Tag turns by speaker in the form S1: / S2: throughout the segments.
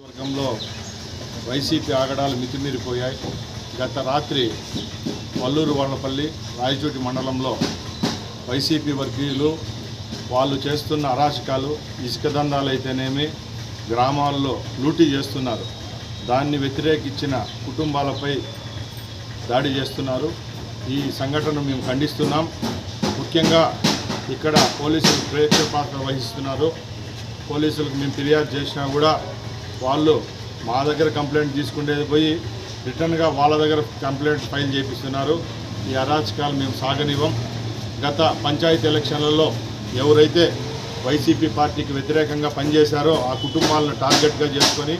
S1: వర్గంలో వైసీపీ ఆగడాలు మితిమీరిపోయాయి గత రాత్రి వల్లూరు వాళ్ళపల్లి రాయచోటి మండలంలో వైసీపీ వర్గీయులు వాళ్ళు చేస్తున్న అరాచకాలు ఇసుక దందాలు అయితేనేమి గ్రామాల్లో లూటీ చేస్తున్నారు దాన్ని వ్యతిరేకించిన కుటుంబాలపై దాడి చేస్తున్నారు ఈ సంఘటన మేము ఖండిస్తున్నాం ముఖ్యంగా ఇక్కడ పోలీసులు ప్రేక్షక పాత్ర వహిస్తున్నారు పోలీసులకు మేము ఫిర్యాదు చేసినా కూడా వాళ్ళు మా దగ్గర కంప్లైంట్ తీసుకునేది పోయి రిటర్న్గా వాళ్ళ దగ్గర కంప్లైంట్ ఫైల్ చేపిస్తున్నారు ఈ అరాచకాలు మేము సాగనివ్వం గత పంచాయతీ ఎలక్షన్లలో ఎవరైతే వైసీపీ పార్టీకి వ్యతిరేకంగా పనిచేశారో ఆ కుటుంబాలను టార్గెట్గా చేసుకొని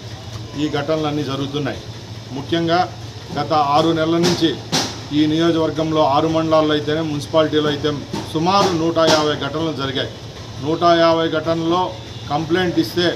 S1: ఈ ఘటనలన్నీ జరుగుతున్నాయి ముఖ్యంగా గత ఆరు నెలల నుంచి ఈ నియోజకవర్గంలో ఆరు మండలాల్లో అయితేనే మున్సిపాలిటీలో అయితే సుమారు నూట యాభై ఘటనలు జరిగాయి నూట యాభై ఘటనలో కంప్లైంట్ ఇస్తే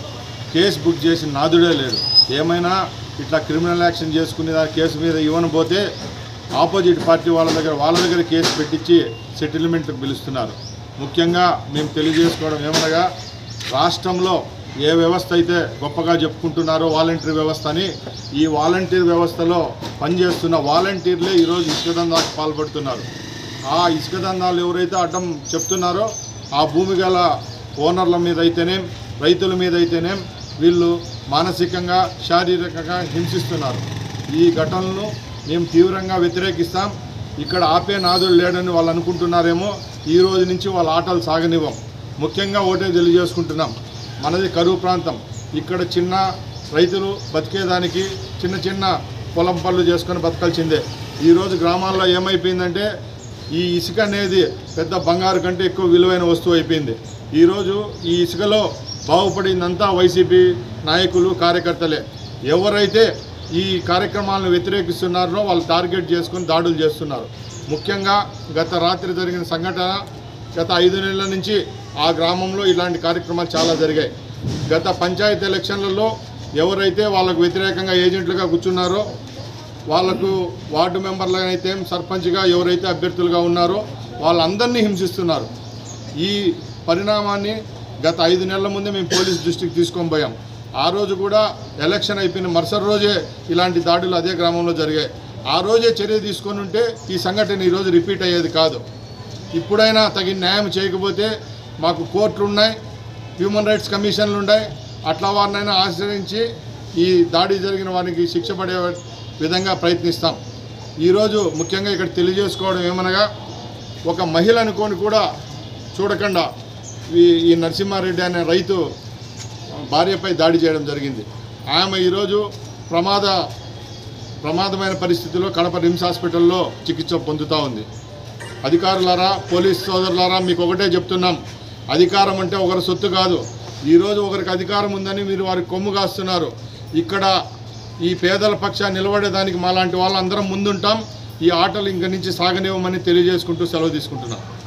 S1: కేసు బుక్ చేసి నాదుడే లేడు ఏమైనా ఇట్లా క్రిమినల్ యాక్షన్ చేసుకునే దాని కేసు మీద ఇవ్వనపోతే ఆపోజిట్ పార్టీ వాళ్ళ దగ్గర వాళ్ళ దగ్గర కేసు పెట్టించి సెటిల్మెంట్కి పిలుస్తున్నారు ముఖ్యంగా మేము తెలియజేసుకోవడం ఏమనగా రాష్ట్రంలో ఏ వ్యవస్థ అయితే గొప్పగా చెప్పుకుంటున్నారో వాలంటీర్ వ్యవస్థ అని ఈ వాలంటీర్ వ్యవస్థలో పనిచేస్తున్న వాలంటీర్లే ఈరోజు ఇసుక దందాకు పాల్పడుతున్నారు ఆ ఇసుక దందాలు ఎవరైతే అడ్డం చెప్తున్నారో ఆ భూమి గల ఓనర్ల మీద అయితేనేం రైతుల మీద అయితేనేం వీళ్ళు మానసికంగా శారీరకంగా హింసిస్తున్నారు ఈ ఘటనలను మేము తీవ్రంగా వ్యతిరేకిస్తాం ఇక్కడ ఆపే నాదుడు లేడని వాళ్ళు అనుకుంటున్నారేమో ఈ రోజు నుంచి వాళ్ళ ఆటలు సాగనివ్వం ముఖ్యంగా ఒకటే తెలియజేసుకుంటున్నాం మనది కరువు ప్రాంతం ఇక్కడ చిన్న రైతులు బతికేదానికి చిన్న చిన్న పొలం పనులు చేసుకొని బతకాల్సిందే ఈరోజు గ్రామాల్లో ఏమైపోయిందంటే ఈ ఇసుక అనేది పెద్ద బంగారు కంటే ఎక్కువ విలువైన వస్తువు అయిపోయింది ఈరోజు ఈ ఇసుకలో బాగుపడిందంతా వైసీపీ నాయకులు కార్యకర్తలే ఎవరైతే ఈ కార్యక్రమాలను వ్యతిరేకిస్తున్నారో వాళ్ళు టార్గెట్ చేసుకొని దాడులు చేస్తున్నారు ముఖ్యంగా గత రాత్రి జరిగిన సంఘటన గత ఐదు నెలల నుంచి ఆ గ్రామంలో ఇలాంటి కార్యక్రమాలు చాలా జరిగాయి గత పంచాయతీ ఎలక్షన్లలో ఎవరైతే వాళ్ళకు వ్యతిరేకంగా ఏజెంట్లుగా కూర్చున్నారో వాళ్ళకు వార్డు మెంబర్లు అయితే సర్పంచ్గా ఎవరైతే అభ్యర్థులుగా ఉన్నారో వాళ్ళందరినీ హింసిస్తున్నారు ఈ పరిణామాన్ని గత ఐదు నెలల ముందే మేము పోలీస్ దృష్టికి తీసుకొని పోయాం ఆ రోజు కూడా ఎలక్షన్ అయిపోయిన మరుసటి రోజే ఇలాంటి దాడులు అదే గ్రామంలో జరిగాయి ఆ రోజే చర్య తీసుకొని ఉంటే ఈ సంఘటన ఈరోజు రిపీట్ అయ్యేది కాదు ఇప్పుడైనా తగిన న్యాయం చేయకపోతే మాకు కోర్టులు ఉన్నాయి హ్యూమన్ రైట్స్ కమిషన్లు ఉన్నాయి అట్లా వారినైనా ఆశ్రయించి ఈ దాడి జరిగిన వారికి శిక్ష పడే విధంగా ప్రయత్నిస్తాం ఈరోజు ముఖ్యంగా ఇక్కడ తెలియజేసుకోవడం ఏమనగా ఒక మహిళ అనుకొని కూడా చూడకుండా ఈ ఈ నరసింహారెడ్డి అనే రైతు భార్యపై దాడి చేయడం జరిగింది ఆమె ఈరోజు ప్రమాద ప్రమాదమైన పరిస్థితిలో కడప రిమ్స్ హాస్పిటల్లో చికిత్స పొందుతూ ఉంది అధికారులారా పోలీస్ సోదరులారా మీకు ఒకటే చెప్తున్నాం అధికారం అంటే ఒకరి సొత్తు కాదు ఈరోజు ఒకరికి అధికారం ఉందని మీరు వారికి కొమ్ము కాస్తున్నారు ఇక్కడ ఈ పేదల పక్షాన్ని నిలబడేదానికి మాలాంటి వాళ్ళందరం ముందుంటాం ఈ ఆటలు ఇంక నుంచి సాగనివ్వమని తెలియజేసుకుంటూ సెలవు తీసుకుంటున్నాం